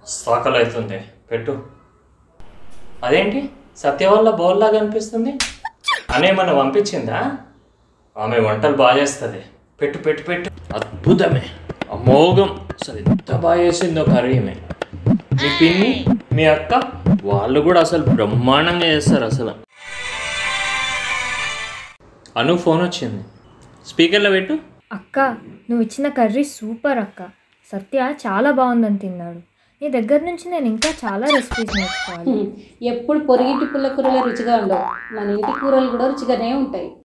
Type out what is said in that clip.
సాకలు అవుతుంది పెట్టు అదేంటి సత్య వల్ల బౌల్లాగా అనిపిస్తుంది అనేమన్నా పంపించిందా ఆమె వంటలు బాగా చేస్తుంది పెట్టు పెట్టు పెట్టు అద్భుతమే అమోఘం అసలు ఎంత బాగా చేసిందో కర్రీ ఈమె మీ పిన్ని మీ అక్క వాళ్ళు కూడా అసలు బ్రహ్మాండంగా చేస్తారు అసలు అను ఫోన్ వచ్చింది స్పీకర్లో పెట్టు అక్క నువ్వు ఇచ్చిన కర్రీ సూపర్ అక్క సత్య చాలా బాగుందని తిన్నాడు నీ దగ్గర నుంచి నేను ఇంకా చాలా రెసిపీస్ నేర్చుకోవాలి ఎప్పుడు పొరిగింటి పుల్ల కూరలు రుచిగా ఉండవు మన ఇంటి కూరలు కూడా రుచిగానే ఉంటాయి